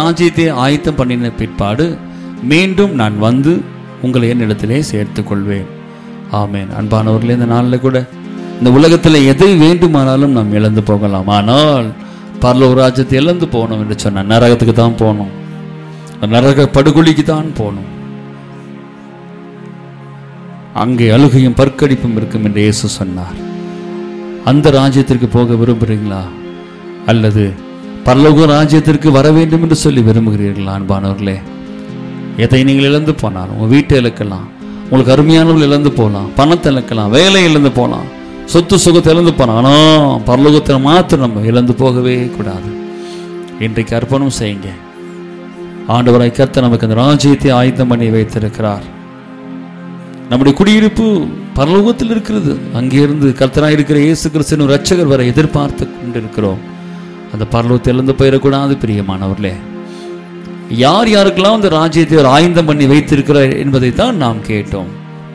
ராஜ்யத்தை ஆயத்தம் பண்ணின பிற்பாடு மீண்டும் நான் வந்து உங்களை என்னிடத்திலே சேர்த்துக் கொள்வேன் ஆமென் அன்பானவர்களே இந்த நாளில் கூட இந்த உலகத்தில் எதை வேண்டுமானாலும் நாம் இழந்து போகலாம் ஆனால் பரலோக ராஜ்யத்தை இழந்து போகணும் என்று சொன்ன நரகத்துக்கு தான் போகணும் நரக படுகொலிக்கு தான் போகணும் அங்கே அழுகையும் பற்கடிப்பும் இருக்கும் என்று இயேசு சொன்னார் அந்த ராஜ்யத்திற்கு போக விரும்புகிறீங்களா அல்லது பரலோக ராஜ்யத்திற்கு வர வேண்டும் என்று சொல்லி விரும்புகிறீர்களா அன்பானவர்களே எதை நீங்கள் இழந்து போனாலும் உங்கள் வீட்டை இழக்கலாம் உங்களுக்கு அருமையானவர்கள் இழந்து போகலாம் பணத்தை இழக்கலாம் வேலை இழந்து போகலாம் சொத்து சுகத்தை இழந்து போகலாம் ஆனால் பரலோகத்தை மாத்திரம் நம்ம இழந்து போகவே கூடாது இன்றைக்கு அர்ப்பணம் செய்யுங்க ஆண்டவராய் கர்த்தர் நமக்கு அந்த ராஜ்யத்தை ஆயத்தம் பண்ணி வைத்திருக்கிறார் நம்முடைய குடியிருப்பு பரலோகத்தில் இருக்கிறது அங்கிருந்து கர்த்தராய் இருக்கிற இயேசு கிறிஸ்துவின் ரட்சகர் வரை எதிர்பார்த்து கொண்டிருக்கிறோம் அந்த பரலோகத்தை இழந்து போயிடக்கூடாது பிரியமானவர்களே யார் யாருக்கெல்லாம் அந்த ராஜ்யத்தை அவர் ஆயந்தம் பண்ணி வைத்திருக்கிறார் என்பதை தான் நாம் கேட்டோம்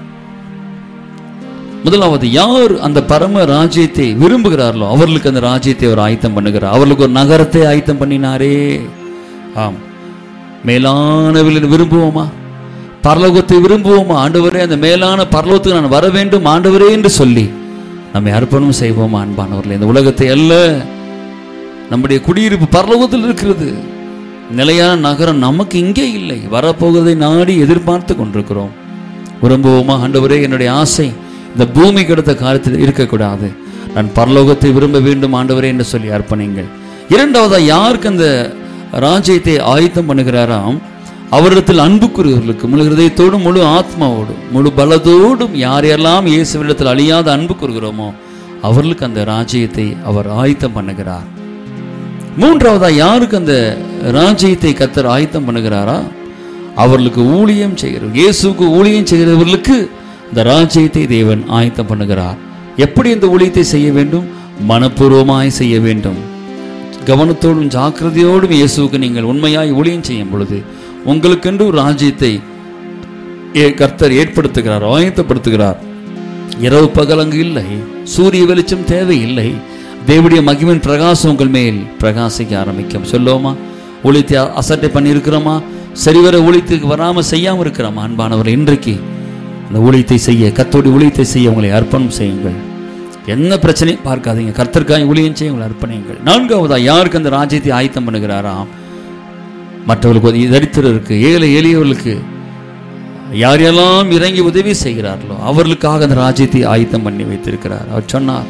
முதலாவது யார் அந்த பரம ராஜ்யத்தை விரும்புகிறார்களோ அவர்களுக்கு அந்த ராஜ்யத்தை அவர் ஆயத்தம் பண்ணுகிறார் அவர்களுக்கு ஒரு நகரத்தை ஆயத்தம் பண்ணினாரே ஆம் மேலானவில் விரும்புவோமா பரலோகத்தை விரும்புவோமா ஆண்டவரே அந்த மேலான பரலோகத்துக்கு நான் வர வேண்டும் ஆண்டவரே என்று சொல்லி நம்மை அர்ப்பணம் செய்வோமா அன்பானவர்களே இந்த உலகத்தை அல்ல நம்முடைய குடியிருப்பு பரலோகத்தில் இருக்கிறது நிலையான நகரம் நமக்கு இங்கே இல்லை வரப்போவதை நாடி எதிர்பார்த்து கொண்டிருக்கிறோம் விரும்புவோமா ஆண்டவரே என்னுடைய ஆசை இந்த பூமி கிடைத்த காலத்தில் இருக்கக்கூடாது நான் பரலோகத்தை விரும்ப வேண்டும் ஆண்டவரே என்று சொல்லி அர்ப்பணிங்கள் இரண்டாவதா யாருக்கு அந்த ராஜ்யத்தை ஆயத்தம் பண்ணுகிறாராம் அவரிடத்தில் அன்புக்குரியவர்களுக்கு முழு ஹிருதயத்தோடும் முழு ஆத்மாவோடும் முழு பலத்தோடும் யாரெல்லாம் இயேசுவிடத்தில் அழியாத அன்பு கூறுகிறோமோ அவர்களுக்கு அந்த ராஜ்யத்தை அவர் ஆயத்தம் பண்ணுகிறார் மூன்றாவதா யாருக்கு அந்த ராஜ்யத்தை கத்தர் ஆயத்தம் பண்ணுகிறாரா அவர்களுக்கு ஊழியம் செய்கிறவர் இயேசுக்கு ஊழியம் செய்கிறவர்களுக்கு இந்த ராஜ்யத்தை தேவன் ஆயத்தம் பண்ணுகிறார் எப்படி இந்த ஊழியத்தை செய்ய வேண்டும் மனப்பூர்வமாய் செய்ய வேண்டும் கவனத்தோடும் ஜாக்கிரதையோடும் இயேசுவுக்கு நீங்கள் உண்மையாய் ஊழியம் செய்யும் பொழுது உங்களுக்கென்று ஒரு ராஜ்யத்தை ஏ- கர்த்தர் ஏற்படுத்துகிறார் ஆயத்தப்படுத்துகிறார் இரவு பகல் அங்கு இல்லை சூரிய வெளிச்சம் தேவையில்லை தேவனுடைய மகிமின் பிரகாசம் உங்கள் மேல் பிரகாசிக்க ஆரம்பிக்கும் சொல்லுவோமா ஊழியத்தை அ- அசட்டை பண்ணி இருக்கிறோமா சரிவர ஊழியத்துக்கு வராம செய்யாம இருக்கிறோமா அன்பானவர் இன்றைக்கு அந்த ஊழியத்தை செய்ய கத்தோடி ஊழியத்தை செய்ய உங்களை அர்ப்பணம் செய்யுங்கள் என்ன பிரச்சனையும் பார்க்காதீங்க கர்த்தருக்காய் ஊழியம் செய்ய உங்களை அர்ப்பணியுங்கள் நான்காவதா யாருக்கு அந்த ராஜ்யத்தை ஆயத்தம் பண்ணுகிறாராம் மற்றவர்களுக்கு உதவி தரித்திரருக்கு ஏழை எளியவர்களுக்கு யார் யாரெல்லாம் இறங்கி உதவி செய்கிறார்களோ அவர்களுக்காக அந்த ராஜ்யத்தை ஆயத்தம் பண்ணி வைத்திருக்கிறார் அவர் சொன்னார்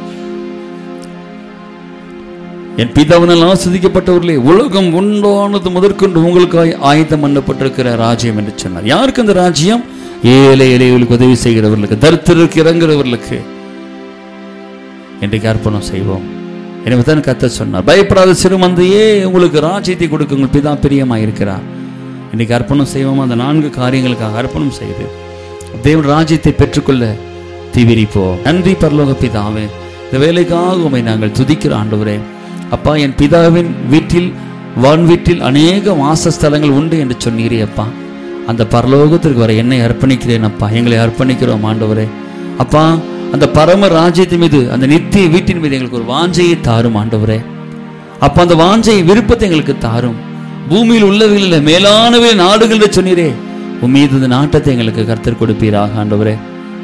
என் பிதாவினால் ஆசிரிக்கப்பட்டவர்களே உலகம் உண்டானது முதற்கொண்டு உங்களுக்காய் ஆயத்தம் பண்ணப்பட்டிருக்கிற ராஜ்யம் என்று சொன்னார் யாருக்கு அந்த ராஜ்யம் ஏழை எளியவர்களுக்கு உதவி செய்கிறவர்களுக்கு தரித்திரருக்கு இறங்குறவர்களுக்கு இன்றைக்கு அர்ப்பணம் செய்வோம் எனவே தான் கத்த சொன்னார் பயப்படாத சிறுமந்தையே உங்களுக்கு ராஜ்யத்தை கொடுக்க உங்கள் பிதா பிரியமாக இருக்கிறார் இன்றைக்கு அர்ப்பணம் செய்வோம் அந்த நான்கு காரியங்களுக்காக அர்ப்பணம் செய்து தேவன் ராஜ்யத்தை பெற்றுக்கொள்ள தீவிரிப்போம் நன்றி பரலோக பிதாவே இந்த வேலைக்காக உமை நாங்கள் துதிக்கிற ஆண்டவரே அப்பா என் பிதாவின் வீட்டில் வான் வீட்டில் அநேக வாசஸ்தலங்கள் உண்டு என்று சொன்னீரே அப்பா அந்த பரலோகத்திற்கு வர என்னை அர்ப்பணிக்கிறேன் அப்பா எங்களை அர்ப்பணிக்கிறோம் ஆண்டவரே அப்பா அந்த பரம ராஜ்யத்தின் மீது அந்த நித்திய வீட்டின் மீது எங்களுக்கு ஒரு வாஞ்சையை தாரும் ஆண்டவரே அப்ப அந்த வாஞ்சை விருப்பத்தை எங்களுக்கு தாரும் பூமியில் உள்ளவைகளில் மேலானவை நாடுகள் என்று சொன்னீரே உன் மீது இந்த நாட்டத்தை எங்களுக்கு கர்த்தர் கொடுப்பீராக ஆண்டவரே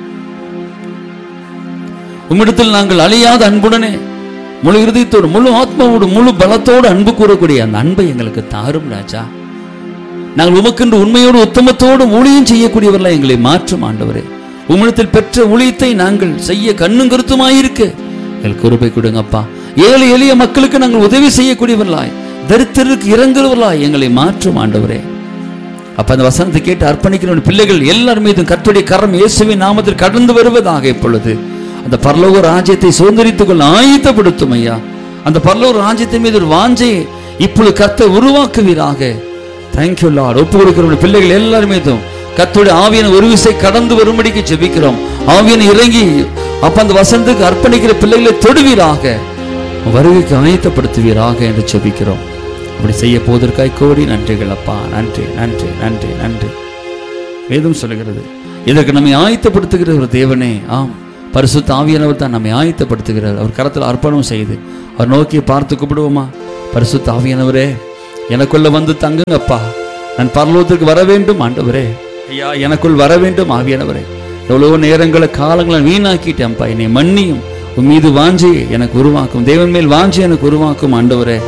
உம்மிடத்தில் நாங்கள் அழியாத அன்புடனே முழு இருதயத்தோடு முழு ஆத்மாவோடு முழு பலத்தோடு அன்பு கூறக்கூடிய அந்த அன்பை எங்களுக்கு தாரும் ராஜா நாங்கள் உமக்கென்று உண்மையோடு உத்தமத்தோடு ஊழியம் செய்யக்கூடியவர்களா எங்களை மாற்றும் ஆண்டவரே உம்மிடத்தில் பெற்ற ஊழியத்தை நாங்கள் செய்ய கண்ணும் கருத்துமாயிருக்க எங்களுக்கு கிருபை கொடுங்கப்பா ஏழை எளிய மக்களுக்கு நாங்கள் உதவி செய்யக்கூடியவர்களாய் தரித்திரருக்கு இறங்குறவர்களாய் எங்களை மாற்றும் ஆண்டவரே அப்ப அந்த வசனத்தை கேட்டு அர்ப்பணிக்கிற பிள்ளைகள் எல்லார் மீதும் கர்த்தருடைய கரம் இயேசுவின் நாமத்தில் கடந்து வருவதாக இப்பொழுது அந்த பரலோக ராஜ்யத்தை சுதந்திரித்துக் கொள்ள ஆயத்தப்படுத்தும் ஐயா அந்த பரலோக ராஜ்யத்தின் மீது ஒரு வாஞ்சையை இப்பொழுது கர்த்தர் உருவாக்குவீராக தேங்க்யூ லார்ட் ஒப்பு கொடுக்கிற பிள்ளைகள் எல்லார் மீதும் கர்த்தருடைய ஆவியான ஒரு விசை கடந்து வரும்படிக்கு ஜெபிக்கிறோம் ஆவியான இறங்கி அப்ப அந்த வசனத்துக்கு அர்ப்பணிக்கிற பிள்ளைகளை தொடுவீராக வருகைக்கு ஆயத்தப்படுத்துவீராக என்று ஜெபிக்கிறோம் அப்படி செய்ய போவதற்காய் கோடி நன்றிகள் அப்பா நன்றி நன்றி நன்றி நன்றி வேதம் சொல்லுகிறது இதற்கு நம்மை ஆயத்தப்படுத்துகிற ஒரு தேவனே ஆம் பரிசுத்த ஆவியானவர் தான் நம்மை ஆயத்தப்படுத்துகிறார் அவர் கரத்தில் அர்ப்பணம் செய்து அவர் நோக்கி பார்த்து கூப்பிடுவோமா பரிசுத்த ஆவியானவரே எனக்குள்ள வந்து தங்குங்கப்பா நான் பரலோகத்திற்கு வர வேண்டும் ஆண்டவரே ஐயா எனக்குள் வர வேண்டும் ஆவியானவரே எவ்வளவோ நேரங்களை காலங்களை வீணாக்கிட்டேன்ப்பா என்னை மன்னியும் உன் மீது வாஞ்சி எனக்கு உருவாக்கும் தேவன் மேல் வாஞ்சி எனக்கு உருவாக்கும் ஆண்டவரே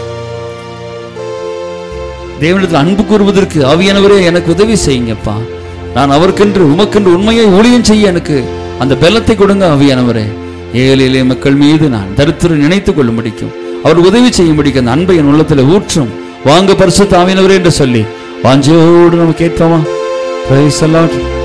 தேவனிடத்தில் அன்பு கூறுவதற்கு ஆவியானவரே எனக்கு உதவி செய்யுங்கப்பா நான் அவருக்கென்று உமக்கென்று உண்மையை ஊழியம் செய்ய எனக்கு அந்த பலத்தை கொடுங்க ஆவியானவரே ஏழை எளிய மக்கள் மீது நான் தரித்திரம் நினைத்துக் கொள்ள முடிக்கும் அவர் உதவி செய்ய முடிக்கும் அந்த அன்பை என் உள்ளத்தில் ஊற்றும் வாங்க பரிசுத்த ஆவியானவரே என்று சொல்லி வாஞ்சையோடு நம்ம கேட்போமா பிரைஸ் அல்லாட்